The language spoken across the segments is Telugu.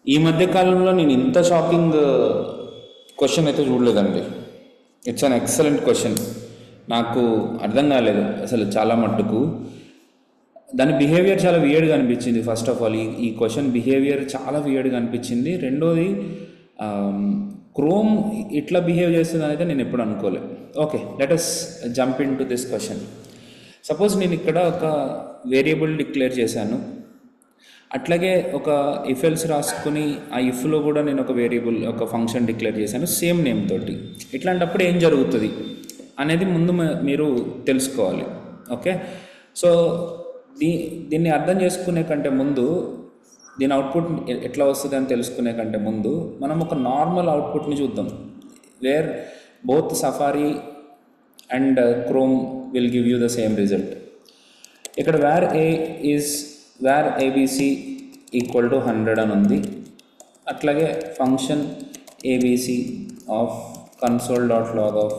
ఈ మధ్య కాలంలో నేను ఇంత షాకింగ్ క్వశ్చన్ అయితే చూడలేదండి ఇట్స్ అన్ ఎక్సలెంట్ క్వశ్చన్ నాకు అర్థం కాలేదు అసలు చాలా మట్టుకు దాని బిహేవియర్ చాలా వియర్డ్గా అనిపించింది ఫస్ట్ ఆఫ్ ఆల్ ఈ ఈ క్వశ్చన్ బిహేవియర్ చాలా వియర్డ్గా అనిపించింది రెండోది క్రోమ్ ఇట్లా బిహేవ్ చేస్తుందని అయితే నేను ఎప్పుడు అనుకోలేదు okay let us jump into this question suppose నేను ఇక్కడ ఒక వేరియబుల్ డిక్లేర్ చేశాను అట్లాగే ఒక ఇఫెల్స్ రాసుకుని ఆ ఇఫ్లో కూడా నేను ఒక వేరియబుల్ ఒక ఫంక్షన్ డిక్లేర్ చేశాను సేమ్ నేమ్ తోటి ఇట్లాంటప్పుడు ఏం జరుగుతుంది అనేది ముందు మ- మీరు తెలుసుకోవాలి ఓకే సో దీ దీన్ని అర్థం చేసుకునే కంటే ముందు దీని అవుట్పుట్ ఎ- ఎట్లా వస్తుంది అని తెలుసుకునే కంటే ముందు మనం ఒక నార్మల్ అవుట్పుట్ని చూద్దాం where both Safari and Chrome will give you the same result ఇక్కడ where a is where ABC equal to hundred అని ఉంది అట్లాగే function ABC of console dot log of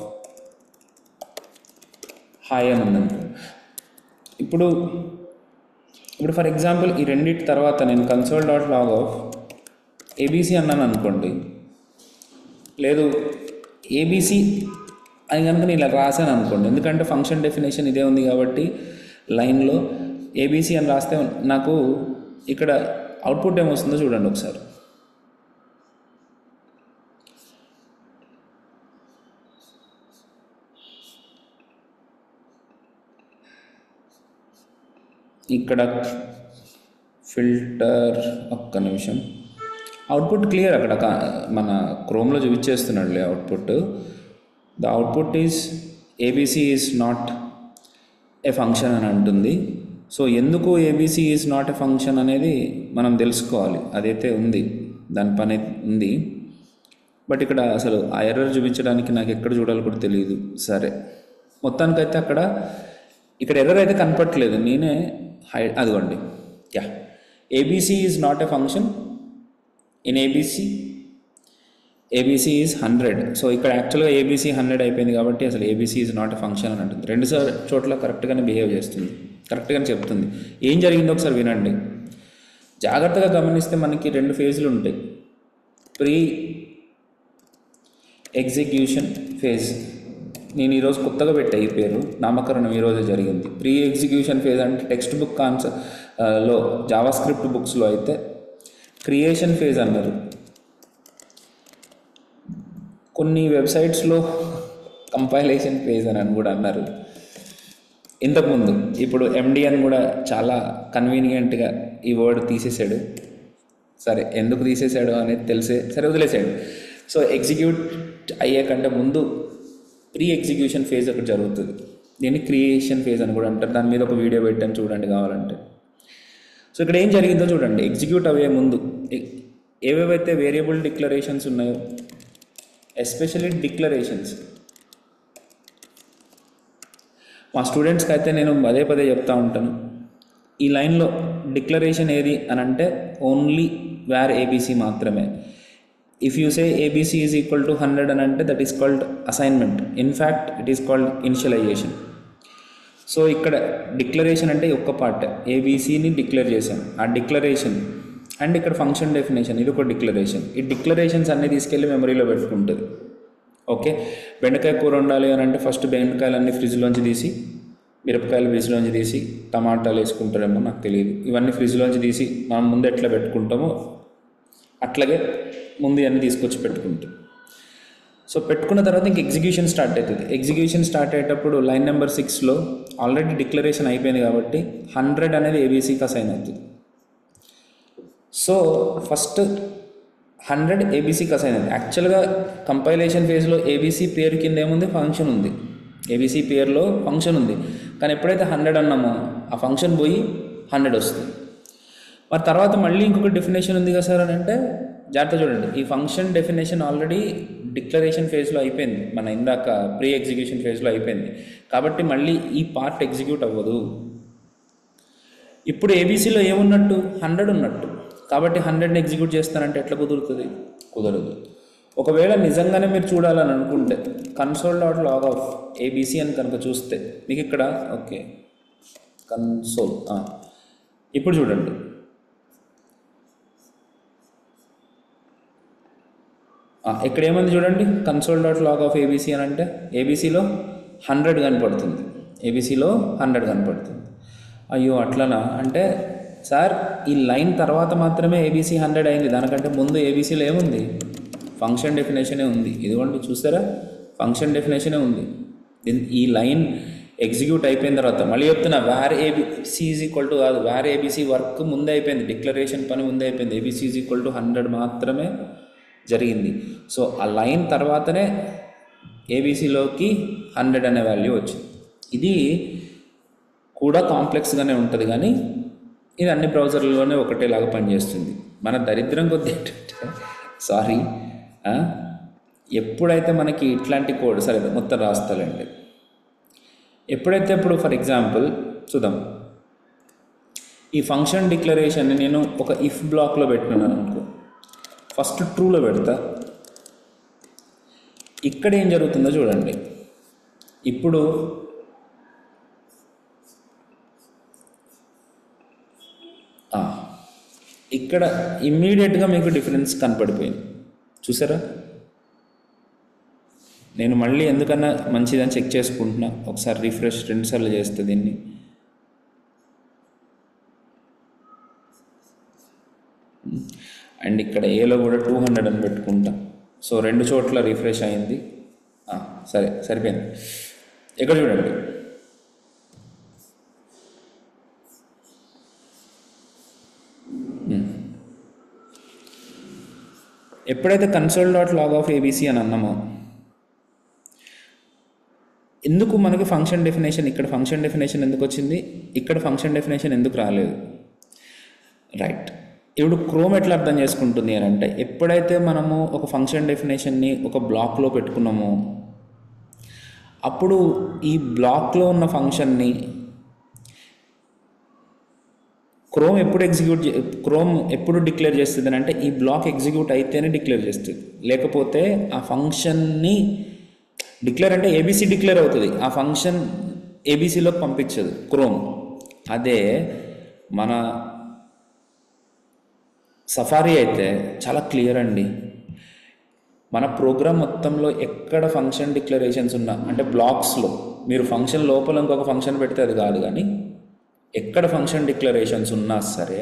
hi అని ఉందనుకో ఇప్పుడు ఇప్పుడు ఫర్ ఎగ్జాంపుల్ ఈ రెండింటి తర్వాత నేను console dot log of ABC అన్నాను అనుకోండి లేదు ఏబీసీ అని కనుక నేను ఇలా రాశాను అనుకోండి ఎందుకంటే ఫంక్షన్ డెఫినేషన్ ఇదే ఉంది కాబట్టి లైన్లో ఏబీసీ అని రాస్తే నాకు ఇక్కడ అవుట్పుట్ ఏమొస్తుందో చూడండి ఒకసారి ఇక్కడ ఫిల్టర్ ఒక్క నిమిషం అవుట్పుట్ క్లియర్ అక్కడ కా- మన క్రోమ్లో చూపించేస్తున్నాడులే output the output is ABC is not a function అని అంటుంది సో ఎందుకు ABC is not a function అనేది మనం తెలుసుకోవాలి అదైతే ఉంది దాని పని ఉంది బట్ ఇక్కడ అసలు ఆ ఎర్రర్ చూపించడానికి నాకు ఎక్కడ చూడాలో కూడా తెలియదు సరే మొత్తానికైతే అక్కడ ఇక్కడ ఎర్రర్ అయితే కనపట్లేదు నేనే హై అదిగోండి yeah ABC is not a function in ABC ABC is hundred so ఇక్కడ యాక్చువల్గా ఏబీసీ హండ్రెడ్ అయిపోయింది కాబట్టి అసలు ABC is not a function అని అంటుంది రెండు సార్ చోట్ల కరెక్ట్గానే బిహేవ్ చేస్తుంది కరెక్ట్గానే చెప్తుంది ఏం జరిగిందో ఒకసారి వినండి జాగ్రత్తగా గమనిస్తే మనకి రెండు ఫేజ్లు ఉంటాయి ప్రీ ఎగ్జిక్యూషన్ ఫేజ్ నేను ఈరోజు కొత్తగా పెట్టా ఈ పేరు నామకరణం ఈరోజు జరిగింది ప్రీ ఎగ్జిక్యూషన్ ఫేజ్ అంటే టెక్స్ట్ బుక్ కాన్సె లో జావా స్క్రిప్ట్ బుక్స్లో అయితే క్రియేషన్ ఫేజ్ అన్నారు కొన్ని వెబ్సైట్స్లో కంపైలేషన్ ఫేజ్ అని అని కూడా అన్నారు ఇంతకుముందు ఇప్పుడు ఎండి అని కూడా చాలా కన్వీనియంట్గా ఈ వర్డ్ తీసేసాడు సరే ఎందుకు తీసేసాడు అనేది తెలిసే సరే వదిలేసాడు సో ఎగ్జిక్యూట్ అయ్యే కంటే ముందు ప్రీ ఎగ్జిక్యూషన్ ఫేజ్ ఒకటి జరుగుతుంది దీన్ని క్రియేషన్ ఫేజ్ అని కూడా అంటారు దాని మీద ఒక వీడియో పెట్టాను చూడండి కావాలంటే సో ఇక్కడ ఏం జరిగిందో చూడండి ఎగ్జిక్యూట్ అయ్యే ముందు ఏ- ఏవేవైతే వేరియబుల్ డిక్లరేషన్స్ ఉన్నాయో ఎస్పెషల్లీ డిక్లరేషన్స్ మా స్టూడెంట్స్కి అయితే నేను పదే పదే చెప్తా ఉంటాను ఈ లైన్లో డిక్లరేషన్ ఏది అని అంటే ఓన్లీ వేర్ ఏబీసీ మాత్రమే if you say ABC is equal to hundred అని అంటే that is called assignment in fact it is called initialization so ఇక్కడ డిక్లరేషన్ అంటే ఒక్క పార్ట్ ఏబీసీని డిక్లేర్ చేశాం ఆ డిక్లరేషన్ అండ్ ఇక్కడ ఫంక్షన్ డెఫినేషన్ ఇది ఒక డిక్లరేషన్ ఈ డిక్లరేషన్స్ అన్నీ తీసుకెళ్ళి మెమరీలో పెట్టుకుంటుంది ఓకే బెండకాయ కూర వండాలి అని అంటే ఫస్ట్ బెండకాయలన్నీ ఫ్రిడ్జ్లోంచి తీసి మిరపకాయలు ఫ్రిడ్జ్లోంచి తీసి టమాటాలు వేసుకుంటారేమో నాకు తెలియదు ఇవన్నీ ఫ్రిడ్జ్లోంచి తీసి మనం ముందు ఎట్లా పెట్టుకుంటామో అట్లాగే ముందు ఇవన్నీ తీసుకొచ్చి పెట్టుకుంటాం సో పెట్టుకున్న తర్వాత ఇంక ఎగ్జిక్యూషన్ స్టార్ట్ అవుతుంది ఎగ్జిక్యూషన్ స్టార్ట్ అయ్యేటప్పుడు లైన్ నెంబర్ సిక్స్లో ఆల్రెడీ డిక్లరేషన్ అయిపోయింది కాబట్టి హండ్రెడ్ అనేది ఏబీసీకి అసైన్ అవుతుంది సో ఫస్ట్ హండ్రెడ్ ఏబీసీకి అసైన్ అయింది యాక్చువల్గా కంపైలేషన్ ఫేజ్లో ఏబీసీ పేరు కింద ఏముంది ఫంక్షన్ ఉంది ఏబీసీ పేరులో ఫంక్షన్ ఉంది కానీ ఎప్పుడైతే హండ్రెడ్ అన్నామో ఆ ఫంక్షన్ పోయి హండ్రెడ్ వస్తుంది మరి తర్వాత మళ్ళీ ఇంకొక డెఫినేషన్ ఉంది కదా సార్ అని అంటే జాగ్రత్త చూడండి ఈ ఫంక్షన్ డెఫినేషన్ ఆల్రెడీ డిక్లరేషన్ ఫేజ్లో అయిపోయింది మన ఇందాక ప్రీ ఎగ్జిక్యూషన్ ఫేజ్లో అయిపోయింది కాబట్టి మళ్ళీ ఈ పార్ట్ ఎగ్జిక్యూట్ అవ్వదు ఇప్పుడు ఏబీసీలో ఏమున్నట్టు హండ్రెడ్ ఉన్నట్టు కాబట్టి హండ్రెడ్ని ఎగ్జిక్యూట్ చేస్తానంటే ఎట్లా కుదురుతుంది కుదరదు ఒకవేళ నిజంగానే మీరు చూడాలని అనుకుంటే console dot log of ABC అని కనుక చూస్తే మీకు ఇక్కడ ఓకే కన్సోల్ ఇప్పుడు చూడండి ఆ, ఇక్కడ ఏముంది చూడండి console dot log of ABC అని అంటే ఏబీసీలో హండ్రెడ్ కనపడుతుంది ఏబీసీలో హండ్రెడ్ కనపడుతుంది అయ్యో అట్లనా అంటే సార్ ఈ లైన్ తర్వాత మాత్రమే ఏబీసీ హండ్రెడ్ అయింది దానికంటే ముందు ఏబీసీలో ఏముంది ఫంక్షన్ డెఫినేషనే ఉంది ఇదిగోండి చూసారా ఫంక్షన్ డెఫినేషనే ఉంది దీని- ఈ లైన్ ఎగ్జిక్యూట్ అయిపోయిన తర్వాత మళ్ళీ చెప్తున్నా where ABC is equal to కాదు వేర్ ఏబీసీ వర్క్ ముందే అయిపోయింది డిక్లరేషన్ పని ముందే అయిపోయింది ABC is equal to hundred మాత్రమే జరిగింది సో ఆ లైన్ తర్వాతనే ఏబీసీలోకి హండ్రెడ్ అనే వాల్యూ వచ్చింది ఇది కూడా కాంప్లెక్స్గానే ఉంటుంది కానీ ఇది అన్ని బ్రౌజర్లలోనే ఒకటేలాగా పనిచేస్తుంది మన దరిద్రం కొద్ది ఏంటంటే సారీ ఎప్పుడైతే మనకి ఇట్లాంటి కోడ్ సరే మొత్తం రాస్తాలండి ఎప్పుడైతే ఇప్పుడు ఫర్ ఎగ్జాంపుల్ చూద్దాం ఈ ఫంక్షన్ డిక్లరేషన్ని నేను ఒక ఇఫ్ బ్లాక్లో పెట్టినాను అనుకో ఫస్ట్ ట్రూలో పెడతా ఇక్కడ ఏం జరుగుతుందో చూడండి ఇప్పుడు ఆ, ఇక్కడ ఇమ్మీడియట్గా మీకు డిఫరెన్స్ కనపడిపోయింది చూసారా నేను మళ్ళీ ఎందుకన్నా మంచిదని చెక్ చేసుకుంటున్నా ఒకసారి రిఫ్రెష్ రెండుసార్లు చేస్తే దీన్ని అండ్ ఇక్కడ ఏలో కూడా టూ హండ్రెడ్ అని పెట్టుకుంటా సో రెండు చోట్ల రిఫ్రెష్ అయింది ఆ, సరే సరిపోయింది ఇక్కడ చూడండి ఉమ్. ఎప్పుడైతే console dot log of ABC అని అన్నామో ఎందుకు మనకి ఫంక్షన్ డెఫినేషన్ ఇక్కడ ఫంక్షన్ డెఫినేషన్ ఎందుకు వచ్చింది ఇక్కడ ఫంక్షన్ డెఫినేషన్ ఎందుకు రాలేదు రైట్ ఇప్పుడు క్రోమ్ ఎట్లా అర్థం చేసుకుంటుంది అని అంటే ఎప్పుడైతే మనము ఒక ఫంక్షన్ డెఫినేషన్ని ఒక బ్లాక్లో పెట్టుకున్నామో అప్పుడు ఈ బ్లాక్లో ఉన్న ఫంక్షన్ని క్రోమ్ ఎప్పుడు ఎగ్జిక్యూట్ చే క్రోమ్ ఎప్పుడు డిక్లేర్ చేస్తుంది అంటే ఈ బ్లాక్ ఎగ్జిక్యూట్ అయితేనే డిక్లేర్ చేస్తుంది లేకపోతే ఆ ఫంక్షన్ని డిక్లేర్ అంటే ఏబీసీ డిక్లేర్ అవుతుంది ఆ ఫంక్షన్ ఏబీసీలోకి పంపించదు క్రోమ్ అదే మన సఫారీ అయితే చాలా క్లియర్ అండి మన ప్రోగ్రామ్ మొత్తంలో ఎక్కడ ఫంక్షన్ డిక్లరేషన్స్ ఉన్నా అంటే బ్లాక్స్లో మీరు ఫంక్షన్ లోపల ఇంకొక ఫంక్షన్ పెడితే అది కాదు కానీ ఎక్కడ ఫంక్షన్ డిక్లరేషన్స్ ఉన్నా సరే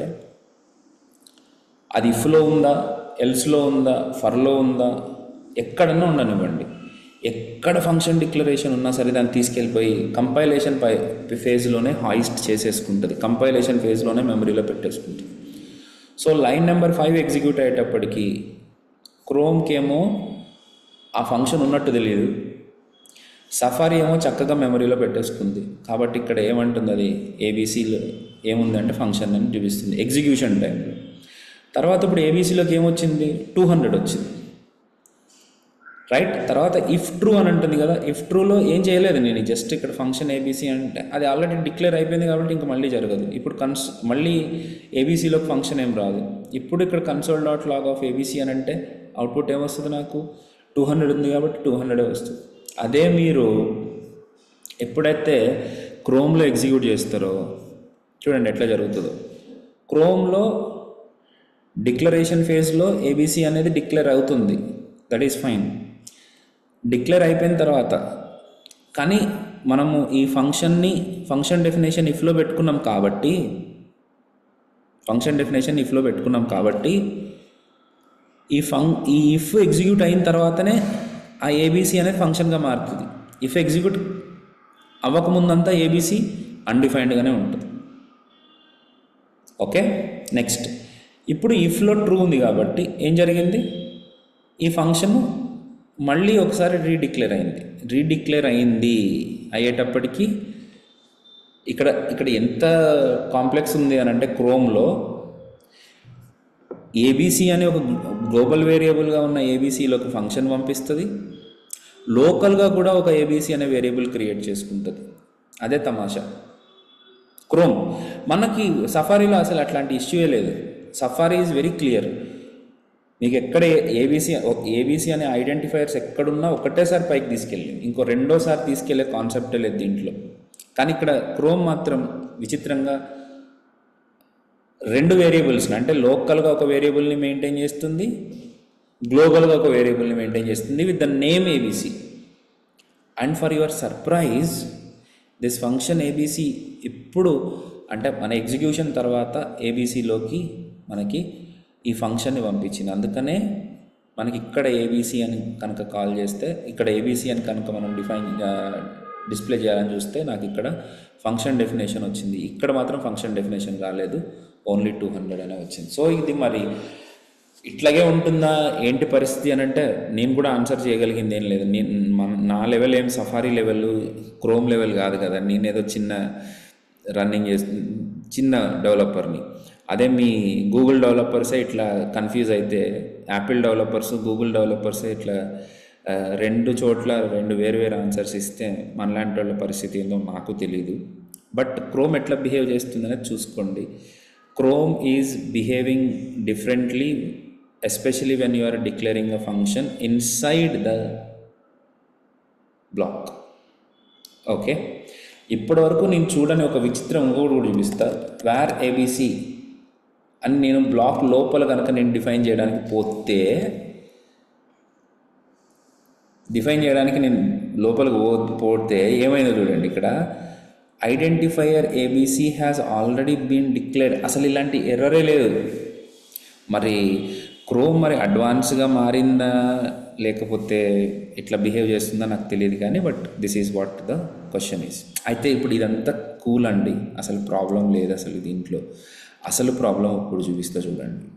అది ఇఫ్లో ఉందా ఎల్స్లో ఉందా ఫర్లో ఉందా ఎక్కడన్నా ఉండనివ్వండి ఎక్కడ ఫంక్షన్ డిక్లరేషన్ ఉన్నా సరే దాన్ని తీసుకెళ్ళిపోయి కంపైలేషన్ పై ఫేజ్లోనే హాయిస్ట్ చేసేసుకుంటుంది కంపైలేషన్ ఫేజ్లోనే మెమరీలో పెట్టేసుకుంటుంది so line number five execute అయ్యేటప్పటికి క్రోమ్కి ఏమో ఆ ఫంక్షన్ ఉన్నట్టు తెలియదు సఫారీ ఏమో చక్కగా మెమరీలో పెట్టేసుకుంది కాబట్టి ఇక్కడ ఏమంటుంది అది ఏబీసీలో ఏముందంటే ఫంక్షన్ అని చూపిస్తుంది ఎగ్జిక్యూషన్ టైంలో తర్వాత ఇప్పుడు ఏబీసీలోకి ఏమొచ్చింది టూ హండ్రెడ్ వచ్చింది రైట్ తర్వాత ఇఫ్ ట్రూ అని అంటుంది కదా ఇఫ్ ట్రూలో ఏం చేయలేదు నేను జస్ట్ ఇక్కడ ఫంక్షన్ ఏబీసీ అంటే అది ఆల్రెడీ డిక్లేర్ అయిపోయింది కాబట్టి ఇంకా మళ్ళీ జరగదు ఇప్పుడు కన్స్ మళ్ళీ ఏబీసీలోకి ఫంక్షన్ ఏం రాదు ఇప్పుడు ఇక్కడ console dot log of ABC అని అంటే అవుట్పుట్ ఏమొస్తుంది నాకు టూ హండ్రెడ్ ఉంది కాబట్టి టూ హండ్రెడే వస్తుంది అదే మీరు ఎప్పుడైతే క్రోమ్లో ఎగ్జిక్యూట్ చేస్తారో చూడండి ఎట్లా జరుగుతుందో క్రోమ్లో డిక్లరేషన్ ఫేజ్లో ఏబీసీ అనేది డిక్లేర్ అవుతుంది దట్ ఈస్ ఫైన్ డిక్లేర్ అయిపోయిన తర్వాత కానీ మనము ఈ ఫంక్షన్ని ఫంక్షన్ డెఫినేషన్ ఇఫ్లో పెట్టుకున్నాం కాబట్టి ఫంక్షన్ డెఫినేషన్ ఇఫ్లో పెట్టుకున్నాం కాబట్టి ఈ ఫంక్ ఈ ఇఫ్ ఎగ్జిక్యూట్ అయిన తర్వాతనే ఆ ఏబీసీ అనేది ఫంక్షన్గా మారుతుంది ఇఫ్ ఎగ్జిక్యూట్ అవ్వకముందంతా ఏబీసీ అన్డిఫైన్డ్గానే ఉంటుంది ఓకే నెక్స్ట్ ఇప్పుడు ఇఫ్లో ట్రూ ఉంది కాబట్టి ఏం జరిగింది ఈ ఫంక్షన్ మళ్ళీ ఒకసారి రీడిక్లేర్ అయింది రీడిక్లేర్ అయింది అయ్యేటప్పటికి ఇక్కడ ఇక్కడ ఎంత కాంప్లెక్స్ ఉంది అని అంటే క్రోమ్లో ఏబీసీ అనే ఒక గ్లోబల్ వేరియబుల్గా ఉన్న ఏబీసీలో ఒక ఫంక్షన్ పంపిస్తుంది లోకల్గా కూడా ఒక ఏబీసీ అనే వేరియబుల్ క్రియేట్ చేసుకుంటుంది అదే తమాషా క్రోమ్ మనకి సఫారీలో అసలు అట్లాంటి ఇష్యూయే లేదు సఫారీ ఈజ్ వెరీ క్లియర్ మీకు ఎక్కడ ఏబీసీ ఏబీసీ అనే ఐడెంటిఫైయర్స్ ఎక్కడున్నా ఒకటేసారి పైకి తీసుకెళ్ళి ఇంకో రెండోసారి తీసుకెళ్లే కాన్సెప్టే లేదు దీంట్లో కానీ ఇక్కడ క్రోమ్ మాత్రం విచిత్రంగా రెండు వేరియబుల్స్ని అంటే లోకల్గా ఒక వేరియబుల్ని మెయింటైన్ చేస్తుంది గ్లోబల్గా ఒక వేరియబుల్ని మెయింటైన్ చేస్తుంది with the name ABC and for your surprise this function ABC ఇప్పుడు అంటే మన ఎగ్జిక్యూషన్ తర్వాత ఏబీసీలోకి మనకి ఈ ఫంక్షన్ని పంపించింది అందుకనే మనకి ఇక్కడ ఏబీసీ అని కనుక కాల్ చేస్తే ఇక్కడ ఏబీసీ అని కనుక మనం డిఫైన్ డిస్ప్లే చేయాలని చూస్తే నాకు ఇక్కడ ఫంక్షన్ డెఫినేషన్ వచ్చింది ఇక్కడ మాత్రం ఫంక్షన్ డెఫినేషన్ రాలేదు ఓన్లీ టూ హండ్రెడ్ అనే వచ్చింది సో ఇది మరి ఇట్లాగే ఉంటుందా ఏంటి పరిస్థితి అని అంటే నేను కూడా ఆన్సర్ చేయగలిగింది ఏం లేదు నేను మన నా లెవెల్ ఏం సఫారీ లెవెల్ క్రోమ్ లెవెల్ కాదు కదా నేను ఏదో చిన్న రన్నింగ్ చేస్తు చిన్న డెవలపర్ని అదే మీ గూగుల్ డెవలపర్సే ఇట్లా కన్ఫ్యూజ్ అయితే యాపిల్ డెవలపర్స్ గూగుల్ డెవలపర్సే ఇట్లా ఆ, రెండు చోట్ల రెండు వేరు వేరు ఆన్సర్స్ ఇస్తే మనలాంటి వాళ్ళ పరిస్థితి ఏందో మాకు తెలియదు బట్ క్రోమ్ ఎట్లా బిహేవ్ చేస్తుందనేది చూసుకోండి Chrome is behaving differently especially when you are declaring a function inside the block okay ఇప్పటి వరకు నేను చూడని ఒక విచిత్రం ఇంకోటి కూడా చూపిస్తా వేర్ ఏబీసీ అని నేను బ్లాక్ లోపల కనుక నేను డిఫైన్ చేయడానికి పోతే డిఫైన్ చేయడానికి నేను లోపలికి పో పోతే ఏమైందో చూడండి ఇక్కడ identifier ABC has already been declared అసలు ఇలాంటి ఎర్రరే లేదు మరి క్రోమ్ మరి అడ్వాన్స్గా మారిందా లేకపోతే ఇట్లా బిహేవ్ చేస్తుందా నాకు తెలియదు కానీ but this is what the question is అయితే ఇప్పుడు ఇదంతా కూల్ అండి అసలు ప్రాబ్లం లేదు అసలు దీంట్లో అసలు ప్రాబ్లం ఇప్పుడు చూపిస్తా చూడండి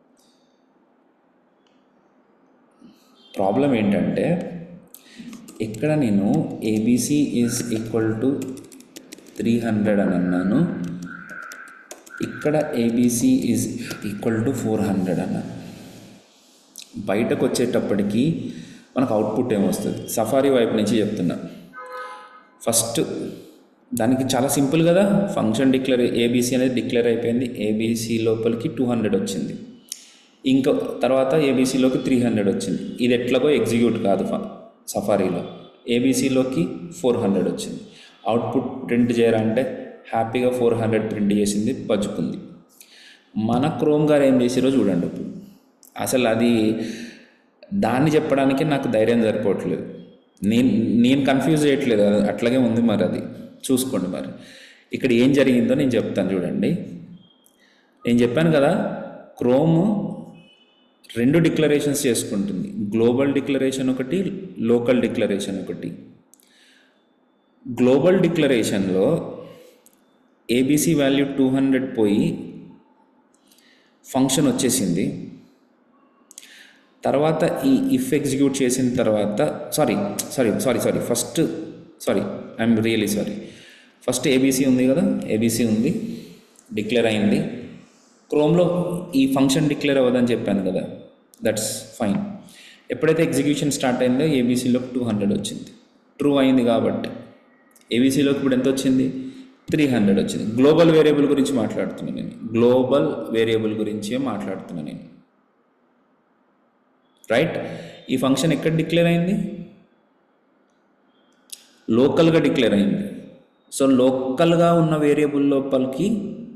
ప్రాబ్లం ఏంటంటే ఇక్కడ నేను ABC is equal to three hundred అని అన్నాను ఇక్కడ ABC is equal to four hundred అన్నాను బయటకు వచ్చేటప్పటికి మనకు అవుట్పుట్ ఏమొస్తుంది సఫారీ వైపు నుంచి చెప్తున్నా ఫస్ట్ దానికి చాలా సింపుల్ కదా ఫంక్షన్ డిక్లేర్ ఏబీసీ అనేది డిక్లేర్ అయిపోయింది ఏబీసీ లోపలికి టూ హండ్రెడ్ వచ్చింది ఇంకో తర్వాత ఏబీసీలోకి త్రీ హండ్రెడ్ వచ్చింది ఇది ఎట్లాగో ఎగ్జిక్యూట్ కాదు ఫ- సఫారీలో ఏబీసీలోకి ఫోర్ హండ్రెడ్ వచ్చింది అవుట్పుట్ ప్రింట్ చేయాలంటే హ్యాపీగా ఫోర్ హండ్రెడ్ ప్రింట్ చేసింది పచ్చుకుంది మన క్రోమ్ గారు ఏం చేసిరో చూడండి ఇప్పుడు అసలు అది దాన్ని చెప్పడానికి నాకు ధైర్యం సరిపోవట్లేదు నేను నేను కన్ఫ్యూజ్ చేయట్లేదు అది అట్లాగే ఉంది మరి అది చూసుకోండి మరి ఇక్కడ ఏం జరిగిందో నేను చెప్తాను చూడండి నేను చెప్పాను కదా క్రోమ్ రెండు డిక్లరేషన్స్ చేసుకుంటుంది గ్లోబల్ డిక్లరేషన్ ఒకటి లోకల్ డిక్లరేషన్ ఒకటి గ్లోబల్ డిక్లరేషన్లో ఏబీసీ వాల్యూ టూ హండ్రెడ్ పోయి ఫంక్షన్ వచ్చేసింది తర్వాత ఈ ఇఫ్ ఎగ్జిక్యూట్ చేసిన తర్వాత sorry sorry sorry sorry first sorry I'm really sorry first ABC ఉంది కదా ఏబీసీ ఉంది డిక్లేర్ అయింది క్రోమ్లో ఈ ఫంక్షన్ డిక్లేర్ అవ్వదని చెప్పాను కదా దట్స్ ఫైన్ ఎప్పుడైతే ఎగ్జిక్యూషన్ స్టార్ట్ అయిందో ఏబీసీలోకి టూ హండ్రెడ్ వచ్చింది ట్రూ అయింది కాబట్టి ఏబీసీలోకి ఇప్పుడు ఎంత వచ్చింది త్రీ హండ్రెడ్ వచ్చింది గ్లోబల్ వేరియబుల్ గురించి మాట్లాడుతున్నాను నేను గ్లోబల్ వేరియబుల్ గురించే మాట్లాడుతున్నాను నేను రైట్ ఈ ఫంక్షన్ ఎక్కడ డిక్లేర్ అయింది లోకల్గా డిక్లేర్ అయింది సో లోకల్గా ఉన్న వేరియబుల్ లోపలికి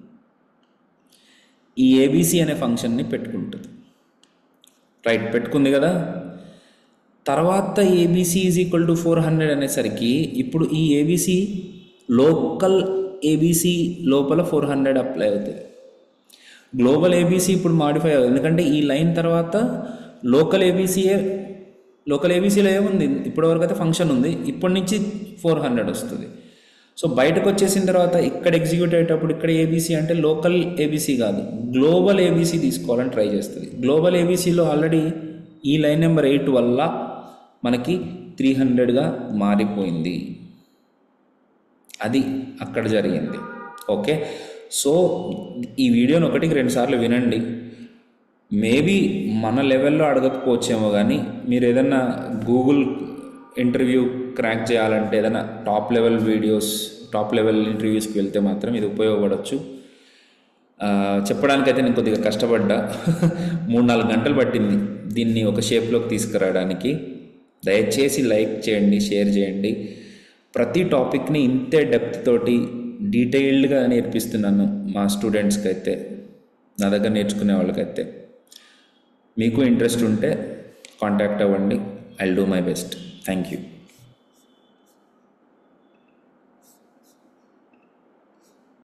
ఈ ఏబీసీ అనే ఫంక్షన్ని పెట్టుకుంటుంది రైట్ పెట్టుకుంది కదా తర్వాత ABC is equal to four hundred అనేసరికి ఇప్పుడు ఈ ఏబీసీ లోకల్ ఏబీసీ లోపల ఫోర్ హండ్రెడ్ అప్లై అవుతుంది గ్లోబల్ ఏబీసీ ఇప్పుడు మాడిఫై అవుతుంది ఎందుకంటే ఈ లైన్ తర్వాత లోకల్ ఏబీసీఏ లోకల్ ఏబీసీలో ఏముంది ఇప్పటివరకు అయితే ఫంక్షన్ ఉంది ఇప్పటి నుంచి ఫోర్ హండ్రెడ్ వస్తుంది సో బయటకు వచ్చేసిన తర్వాత ఇక్కడ ఎగ్జిక్యూట్ అయ్యేటప్పుడు ఇక్కడ ఏబీసీ అంటే లోకల్ ఏబీసీ కాదు గ్లోబల్ ఏబీసీ తీసుకోవాలని ట్రై చేస్తుంది గ్లోబల్ ఏబీసీలో ఆల్రెడీ ఈ లైన్ నెంబర్ ఎయిట్ వల్ల మనకి త్రీ హండ్రెడ్గా మారిపోయింది అది అక్కడ జరిగింది ఓకే సో ఈ వీడియోని ఒకటికి రెండు సార్లు వినండి మేబీ మన లెవెల్లో అడగకపోవచ్చేమో కానీ మీరు ఏదన్నా గూగుల్ ఇంటర్వ్యూ క్రాక్ చేయాలంటే ఏదైనా top level videos top level ఇంటర్వ్యూస్కి వెళ్తే మాత్రం ఇది ఉపయోగపడవచ్చు ఆ, చెప్పడానికైతే నేను కొద్దిగా కష్టపడ్డా మూడు నాలుగు గంటలు పట్టింది దీన్ని ఒక షేప్లోకి తీసుకురావడానికి దయచేసి లైక్ చేయండి షేర్ చేయండి ప్రతి టాపిక్ని ఇంతే డెప్త్ తోటి డీటెయిల్డ్గా నేర్పిస్తున్నాను మా స్టూడెంట్స్కి అయితే నా దగ్గర నేర్చుకునే వాళ్ళకైతే మీకు ఇంట్రెస్ట్ ఉంటే కాంటాక్ట్ అవ్వండి I do my best thank you